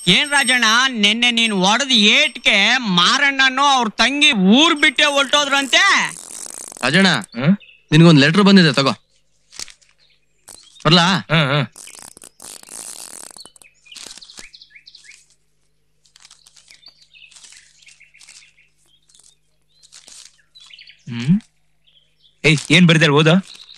ಏನ್ ರಾಜಣ್ಣ ನಿನ್ನೆ ನೀನ್ ಹೊಡೆದ ಏಟ್ಗೆ ಮಾರಣ್ಣನು ಅವ್ರ ತಂಗಿ ಊರ್ ಬಿಟ್ಟೆ ಹೊರ್ಟೋದ್ರಂತೆ ರಾಜಣ್ಣ ನಿನ್ಗೊಂದ್ ಲೆಟರ್ ಬಂದಿದೆ ತಗೋ ಬರ್ಲಾ ಹ್ಮ್ ಏಯ್ ಏನ್ ಬರ್ದಾರ ಓದ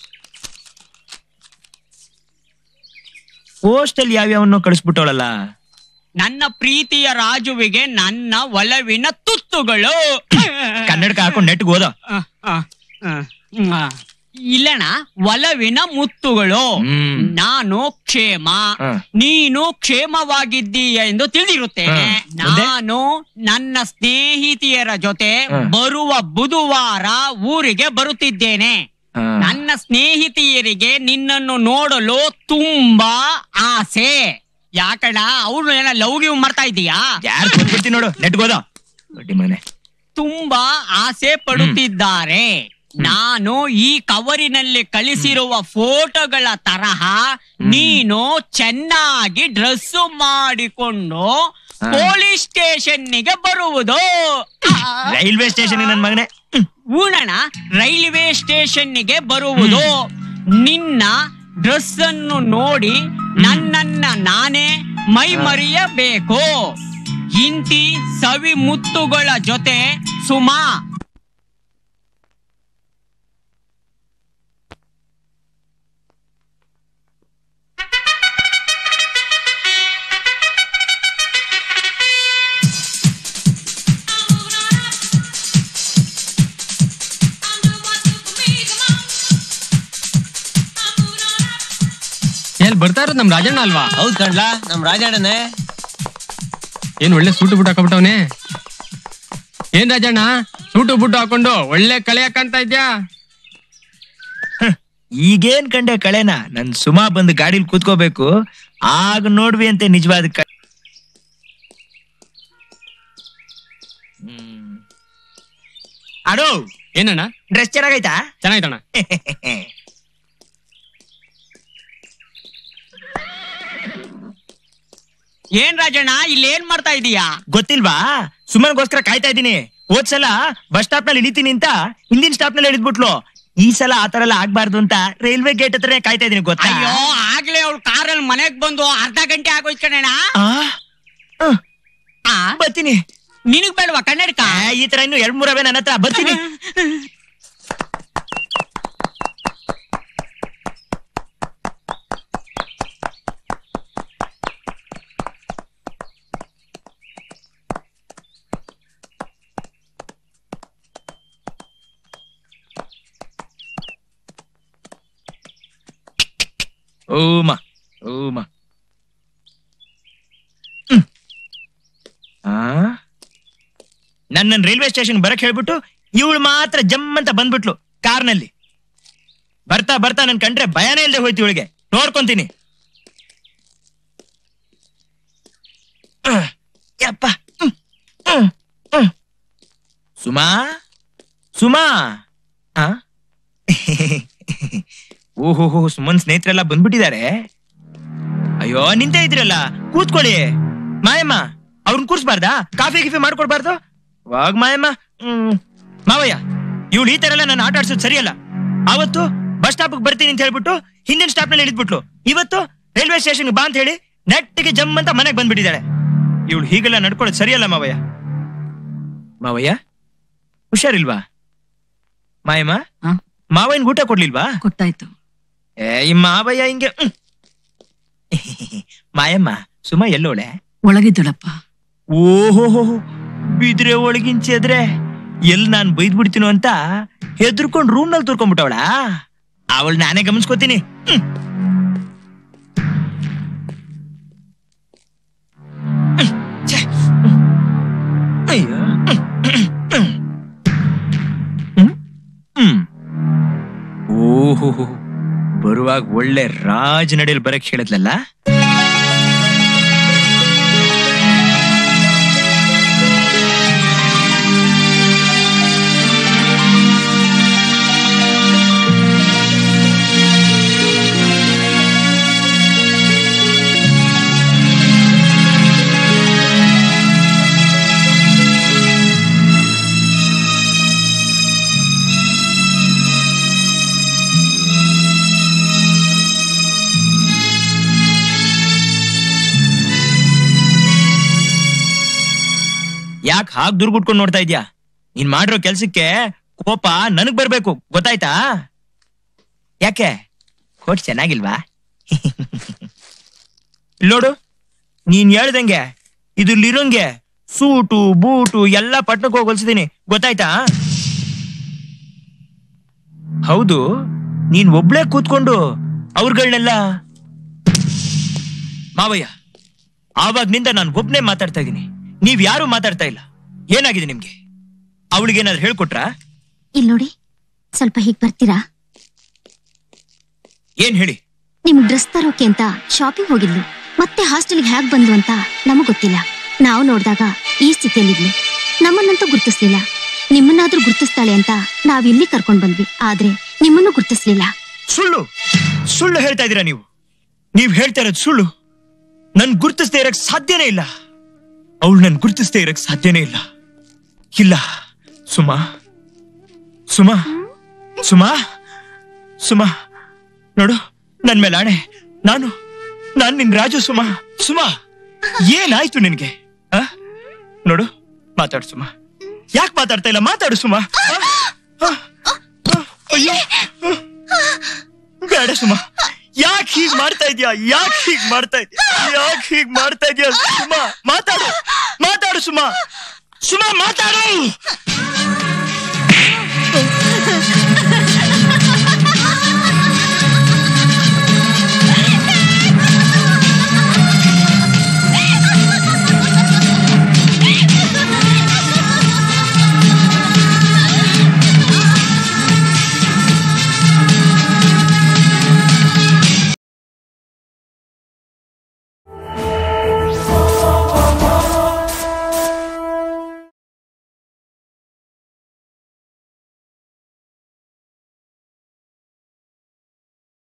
ಪೋಸ್ಟ್ ಅಲ್ಲಿ ಯಾವ್ಯಾವನ್ನೋ ಕಳಿಸ್ಬಿಟ್ಟವಳಲ್ಲ ನನ್ನ ಪ್ರೀತಿಯ ರಾಜುವಿಗೆ ನನ್ನ ಒಲವಿನ ತುತ್ತುಗಳು ಕನ್ನಡಕ ಹಾಕೊಂಡ್ ನೆಟ್ಗೆ ಓದ ಆ, ಆ, ಆ, ಆ. ಇಲ್ಲಣ್ಣ ಒಲವಿನ ಮುತ್ತುಗಳು ಹ್ಮ್. ನಾನು ಕ್ಷೇಮ ಹ. ನೀನು ಕ್ಷೇಮವಾಗಿದ್ದೀಯ ಎಂದು ತಿಳಿದಿರುತ್ತೇನೆ ಹ. ಮುಂದೆ? ನಾನು ನನ್ನ ಸ್ನೇಹಿತೆಯರ ಜೊತೆ ಹ. ಬರುವ ಬುಧವಾರ ಊರಿಗೆ ಬರುತ್ತಿದ್ದೇನೆ ಹ. ನನ್ನ ಸ್ನೇಹಿತೆಯರಿಗೆ ನಿನ್ನನ್ನು ನೋಡಲು ತುಂಬಾ ಆಸೆ ಯಾಕಣ್ಣ ಅವ್ರು ಏನ ಲವ್ ಗಿವ್ ಮಾಡ್ತಾ ಇದೀಯಾ ಯಾರು ಕೂತ್ಬಿಡ್ತೀನಿ ನೋಡು ನೆಟ್ಗೆ ಓದ ಬಡ್ಡಿ ಮನೆ ತುಂಬಾ ಆಸೆ ಪಡುತ್ತಿದ್ದಾರೆ ನಾನು ಈ ಕವರಿನಲ್ಲಿ ಕಳಿಸಿರುವ ಫೋಟೋಗಳ ತರಹ ನೀನು ಚೆನ್ನಾಗಿ ಡ್ರೆಸ್ ಮಾಡಿಕೊಂಡು ಪೊಲೀಸ್ ಸ್ಟೇಷನ್ನಿಗೆ ಬರುವುದು ರೈಲ್ವೆ ಸ್ಟೇಷನ್ ನನ್ ಮಗನೇ ಊಣಣ ರೈಲ್ವೆ ಸ್ಟೇಷನ್ನಿಗೆ ಬರುವುದು ನಿನ್ನ ಡ್ರೆಸ್ ಅನ್ನು ನೋಡಿ ನನ್ನನ್ನ ನಾನೇ ಮೈ ಮರೆಯಬೇಕು ಇಂತಿ ಸವಿ ಮುತ್ತುಗಳ ಜೊತೆ ಸುಮಾ ಎಲ್ಲಿ ಬರ್ತಾ ಇರೋದು ನಮ್ ರಾಜಣ್ಣ ಅಲ್ವಾ ಹೌದ್ ಕಣ್ಲಾ ನಮ್ ರಾಜಣ್ಣನೇ ಏನ್ ಒಳ್ಳೆ ಸೂಟು ಬುಟ್ಟು ಹಾಕೊಂಡ್ಬಿಟ್ಟವನೆ ಏನ್ ರಾಜಣ್ಣ ಸೂಟು ಬುಟ್ಟು ಹಾಕೊಂಡು ಒಳ್ಳೆ ಕಳೆ ಹಾಕಂತ ಇದ್ಯಾ ಈಗೇನ್ ಕಂಡೆ ಕಳೆನ ನನ್ ಸುಮಾ ಬಂದು ಗಾಡಿಲಿ ಕೂತ್ಕೋಬೇಕು ಆಗ ನೋಡ್ವಿ ಅಂತೆ ನಿಜವಾದ ಕ ಹ್ಮ್. ಅಡೋ ಏನಣ್ಣ ಡ್ರೆಸ್ ಚೆನ್ನಾಗೈತಾ ಚೆನ್ನಾಯ್ತಣ್ಣ ಏನ್ ರಾಜಣ್ಣ ಇಲ್ಲಿ ಏನ್ ಮಾಡ್ತಾ ಇದೀಯಾ ಗೊತ್ತಿಲ್ವಾ ಸುಮ್ಮನ್ಗೋಸ್ಕರ ಕಾಯ್ತಾ ಇದ್ದೀನಿ ಹೋದ್ಸಲ ಬಸ್ ಸ್ಟಾಪ್ ನಲ್ಲಿ ಇಳಿತೀನಿ ಅಂತ ಹಿಂದಿನ ಸ್ಟಾಪ್ ನಲ್ಲಿ ಇಳಿದ್ಬಿಟ್ಲು ಈ ಸಲ ಆತರ ಎಲ್ಲ ಆಗ್ಬಾರ್ದು ಅಂತ ರೈಲ್ವೆ ಗೇಟ್ ಹತ್ರ ಕಾಯ್ತಾ ಇದೀನಿ ಗೊತ್ತಾ ಅಯ್ಯೋ ಆಗ್ಲೇ ಅವ್ಳು ಕಾರಲ್ಲಿ ಮನೆಗ್ ಬಂದು ಅರ್ಧ ಗಂಟೆ ಆಗೋಯ್ತು ಕಣಣ್ಣ ಆ? ಆ, ಆ, ಬರ್ತೀನಿ ನಿನಗ್ ಬೇಡವಾ ಕನ್ನಡಕ ಆ, ಈ ತರ ಇನ್ನು ಎರಡ್ ಮೂರವೇ ನನ್ನ ಹತ್ರ ಬರ್ತೀನಿ ಓಮ ಓಮ ಹ್ಮ್. ಆ ನನ್ನ ರೈಲ್ವೆ ಸ್ಟೇಷನ್ ಬರಕ್ ಹೇಳ್ಬಿಟ್ಟು ಇವಳು ಮಾತ್ರ ಜಮ್ ಅಂತ ಬಂದ್ಬಿಟ್ಲು ಕಾರ್ನಲ್ಲಿ ಬರ್ತಾ ಬರ್ತಾ ನನ್ ಕಂಡ್ರೆ ಭಯನೇ ಇಲ್ಲದೆ ಹೋಯ್ತು ಇವಳಿಗೆ ನೋಡ್ಕೊಂತೀನಿ ಅಹ್, ಯಪ್ಪ ಹ್ಮ್, ಹ್ಮ್, ಹ್ಮ್. ಸುಮಾ ಸುಮಾ ಆ? ಓಹೋಹೋ ಸುಮನ್ ಸ್ನೇಹಿತರೆಲ್ಲ ಬಂದ್ಬಿಟ್ಟಿದ್ದಾರೆ ಅಯ್ಯೋ ನಿಂತೇ ಇದ್ರಲ್ಲ ಕೂತ್ಕೊಳ್ಳಿ ಮಾಯಮ್ಮ ಅವ್ರನ್ನ ಕೂರ್ಸ್ಬಾರ್ದಾ ಕಾಫಿ ಗಿಫಿ ಮಾಡ್ಕೊಡ್ಬಾರ್ದು ವಾಗ ಮಾಯಮ್ಮ ಹ್ಮ್ ಮಾವಯ್ಯ ಇವಳು ಈ ತರ ಎಲ್ಲ ನಾನು ಆಟ ಆಡ್ಸೋದು ಸರಿಯಲ್ಲ ಅವತ್ತು ಬಸ್ ಸ್ಟಾಪ್ ಬರ್ತೀನಿ ಅಂತ ಹೇಳ್ಬಿಟ್ಟು ಹಿಂದಿನ ಸ್ಟಾಪ್ ನಲ್ಲಿ ಇಳಿದ್ಬಿಟ್ಲು ಇವತ್ತು ರೈಲ್ವೆ ಸ್ಟೇಷನ್ ಬಾ ಅಂತ ಹೇಳಿ ನೆಟ್ಟಿಗೆ ಜಮ್ ಅಂತ ಮನೆಗೆ ಬಂದ್ಬಿಟ್ಟಿದ್ದಾಳೆ ಇವಳು ಹೀಗೆಲ್ಲ ನಡ್ಕೊಳ್ಳೋದು ಸರಿಯಲ್ಲ ಮಾವಯ್ಯ ಮಾವಯ್ಯ ಹುಷಾರಿಲ್ವಾ ಮಾಯಮ್ಮ ಹ? ಮಾವಯ್ಯನ್ ಊಟ ಕೊಡ್ಲಿಲ್ವಾ ಗೊತ್ತಾಯ್ತು ಏ ಈ ಮಾವಯ್ಯ ಹಿಂಗೆ ಹ್ಮ್. ಮಾಯಮ್ಮ ಸುಮ ಎಲ್ಲೋಳೆ ಒಳಗಿದ್ದಳಪ್ಪ ಓಹೋ ಬಿದ್ರೆ ಒಳಗಿಂಚೆದ್ರೆ ಎಲ್ ನಾನ್ ಬೈದ್ ಬಿಡ್ತೀನೋ ಅಂತ ಹೆದರ್ಕೊಂಡ್ ರೂಮ್ ನಲ್ಲಿ ತುರ್ಕೊಂಡ್ಬಿಟ್ಟವಳ ಅವಳು ನಾನೇ ಗಮನಿಸ್ಕೋತೀನಿ ಹ್ಮ್. ಹ್ಮ್. ಛೆ. ಅಯ್ಯೋ ಹ್ಮ್. ಹ್ಮ್. ಹ್ಮ್. ಓಹೋ ಬರುವಾಗ ಒಳ್ಳೆ ರಾಜ್ ನಡೆಯಲ್ ಬರಕ್ ಹೇಳಿದ್ಲಲ್ಲ ಯಾಕೆ ಹಾಗೆ ದುರ್ಗುಟ್ಕೊಂಡು ನೋಡ್ತಾ ಇದ್ಯಾ ನೀನ್ ಮಾಡಿರೋ ಕೆಲ್ಸಕ್ಕೆ ಕೋಪ ನನಗ್ ಬರ್ಬೇಕು ಗೊತ್ತಾಯ್ತಾ ಯಾಕೆ ಕೋಟ್ ಚೆನ್ನಾಗಿಲ್ವಾ ಇಲ್ಲ್ ನೋಡು ನೀನ್ ಹೇಳ್ದಂಗೆ ಇದ್ರಲ್ಲಿರೋಂಗೆ ಸೂಟು ಬೂಟು ಎಲ್ಲ ಪಟ್ಟಣಕ್ಕೆ ಹೋಗಿ ಹೊಲ್ಸಿದೀನಿ ಗೊತ್ತಾಯ್ತಾ ಹೌದು ನೀನ್ ಒಬ್ಳೇ ಕೂತ್ಕೊಂಡು ಅವ್ರಗಳನ್ನೆಲ್ಲ ಮಾವಯ್ಯ ಆವಾಗ್ನಿಂದ ನಾನು ಒಬ್ನೇ ಮಾತಾಡ್ತಾ ಇದ್ದೀನಿ ನೀವ್ ಯಾರು ಮಾತಾಡ್ತಾ ಇಲ್ಲ ಏನಾಗಿದೆ ನಿಮ್ಗೆ ಅವಳಿಗೇನಾದ್ರು ಹೇಳ್ಕೊಟ್ರಾ ಇಲ್ ನೋಡಿ ಸ್ವಲ್ಪ ಹೀಗ್ ಬರ್ತೀರಾ ಏನ್ ಹೇಳಿ ನಿಮ್ಗ್ ಡ್ರೆಸ್ ತರೋಕೆ ಅಂತ ಶಾಪಿಂಗ್ ಹೋಗಿದ್ಲು ಮತ್ತೆ ಹಾಸ್ಟೆಲ್ಗೆ ಹ್ಯಾಕ್ ಬಂದು ಅಂತ ನಮಗ್ ಗೊತ್ತಿಲ್ಲ ನಾವು ನೋಡ್ದಾಗ ಈ ಸ್ಥಿತಿಯಲ್ಲಿದ್ಲು ನಮ್ಮನ್ನಂತೂ ಗುರ್ತಿಸ್ಲಿಲ್ಲ ನಿಮ್ಮನ್ನಾದ್ರೂ ಗುರ್ತಿಸ್ತಾಳೆ ಅಂತ ನಾವ್ ಇಲ್ಲಿ ಕರ್ಕೊಂಡ್ ಬಂದ್ವಿ ಆದ್ರೆ ನಿಮ್ಮನ್ನು ಗುರ್ತಿಸ್ಲಿಲ್ಲ ಸುಳ್ಳು ಸುಳ್ಳು ಹೇಳ್ತಾ ಇದೀರಾ ನೀವು ನೀವ್ ಹೇಳ್ತಾ ಇರೋದು ಸುಳ್ಳು ನನ್ ಗುರ್ತಿಸ್ದೇ ಇರಕ್ ಸಾಧ್ಯನೇ ಇಲ್ಲ ಅವಳು ನನ್ ಗುರ್ತಿಸ್ದೇ ಇರಕ್ ಸಾಧ್ಯನೇ ಇಲ್ಲ ಇಲ್ಲ ಸುಮಾ ಸುಮಾ ಸುಮಾ ಸುಮಾ ನೋಡು ನನ್ ಮೇಲೆ ಆಣೆ ನಾನು ನಾನ್ ನಿನ್ ರಾಜು ಸುಮಾ ಸುಮಾ ಏನಾಯ್ತು ನಿನ್ಗೆ ಆ? ನೋಡು ಮಾತಾಡು ಸುಮಾ ಯಾಕೆ ಮಾತಾಡ್ತಾ ಇಲ್ಲ ಮಾತಾಡು ಸುಮಾ ಆ? ಆ? ಆ? ಅಯ್ಯೋ ಬೇಡ ಸುಮಾ ಯಾಕೆ ಹೀಗ್ ಮಾಡ್ತಾ ಇದ್ಯಾ ಯಾಕೆ ಹೀಗ್ ಮಾಡ್ತಾ ಇದ್ಯಾ ಯಾಕೆ ಹೀಗ್ ಮಾಡ್ತಾ ಇದ್ಯಾ ಸುಮಾ ಮಾತಾಡು ಮಾತಾಡು ಸುಮಾ ಸುಮಾ ಮಾತಾಡು